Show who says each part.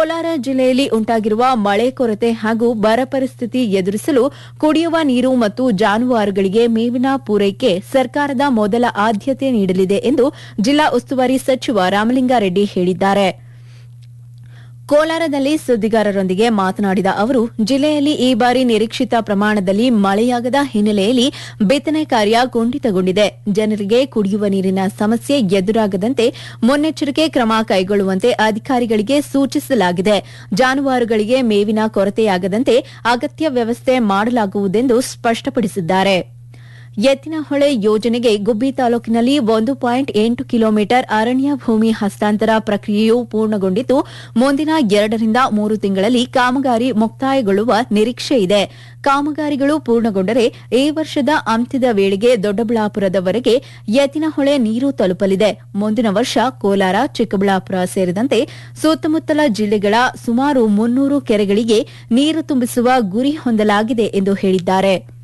Speaker 1: ಕೋಲಾರ ಜಿಲ್ಲೆಯಲ್ಲಿ ಉಂಟಾಗಿರುವ ಮಳೆ ಕೊರತೆ ಹಾಗೂ ಬರ ಪರಿಸ್ಥಿತಿ ಎದುರಿಸಲು ಕುಡಿಯುವ ನೀರು ಮತ್ತು ಜಾನುವಾರುಗಳಿಗೆ ಮೇವಿನ ಪೂರೈಕೆ ಸರ್ಕಾರದ ಮೊದಲ ಆದ್ಯತೆ ನೀಡಲಿದೆ ಎಂದು ಜಿಲ್ಲಾ ಉಸ್ತುವಾರಿ ಸಚಿವ ರಾಮಲಿಂಗಾರೆಡ್ಡಿ ಹೇಳಿದ್ದಾರೆ ಕೋಲಾರದಲ್ಲಿ ಸುದ್ದಿಗಾರರೊಂದಿಗೆ ಮಾತನಾಡಿದ ಅವರು ಜಿಲ್ಲೆಯಲ್ಲಿ ಈ ಬಾರಿ ನಿರೀಕ್ಷಿತ ಪ್ರಮಾಣದಲ್ಲಿ ಮಳೆಯಾಗದ ಹಿನ್ನೆಲೆಯಲ್ಲಿ ಬಿತ್ತನೆ ಕಾರ್ಯ ಕುಂಠಿತಗೊಂಡಿದೆ ಜನರಿಗೆ ಕುಡಿಯುವ ನೀರಿನ ಸಮಸ್ಯೆ ಎದುರಾಗದಂತೆ ಮುನ್ನೆಚ್ಚರಿಕೆ ಕ್ರಮ ಕೈಗೊಳ್ಳುವಂತೆ ಅಧಿಕಾರಿಗಳಿಗೆ ಸೂಚಿಸಲಾಗಿದೆ ಜಾನುವಾರುಗಳಿಗೆ ಮೇವಿನ ಕೊರತೆಯಾಗದಂತೆ ಅಗತ್ಯ ವ್ಯವಸ್ಥೆ ಮಾಡಲಾಗುವುದೆಂದು ಸ್ಪಷ್ಟಪಡಿಸಿದ್ದಾರೆ ಎತ್ತಿನಹೊಳೆ ಯೋಜನೆಗೆ ಗುಬ್ಬಿ ತಾಲೂಕಿನಲ್ಲಿ ಒಂದು ಪಾಯಿಂಟ್ ಎಂಟು ಕಿಲೋಮೀಟರ್ ಅರಣ್ಯ ಭೂಮಿ ಹಸ್ತಾಂತರ ಪ್ರಕ್ರಿಯೆಯು ಪೂರ್ಣಗೊಂಡಿದ್ದು ಮುಂದಿನ ಎರಡರಿಂದ ಮೂರು ತಿಂಗಳಲ್ಲಿ ಕಾಮಗಾರಿ ಮುಕ್ತಾಯಗೊಳ್ಳುವ ನಿರೀಕ್ಷೆ ಇದೆ ಕಾಮಗಾರಿಗಳು ಪೂರ್ಣಗೊಂಡರೆ ಈ ವರ್ಷದ ಅಂತ್ಯದ ವೇಳೆಗೆ ದೊಡ್ಡಬಳ್ಳಾಪುರದವರೆಗೆ ಎತ್ತಿನಹೊಳೆ ನೀರು ತಲುಪಲಿದೆ ಮುಂದಿನ ವರ್ಷ ಕೋಲಾರ ಚಿಕ್ಕಬಳ್ಳಾಪುರ ಸೇರಿದಂತೆ ಸುತ್ತಮುತ್ತಲ ಜಿಲ್ಲೆಗಳ ಸುಮಾರು ಮುನ್ನೂರು ಕೆರೆಗಳಿಗೆ ನೀರು ತುಂಬಿಸುವ ಗುರಿ ಹೊಂದಲಾಗಿದೆ ಎಂದು ಹೇಳಿದ್ದಾರೆ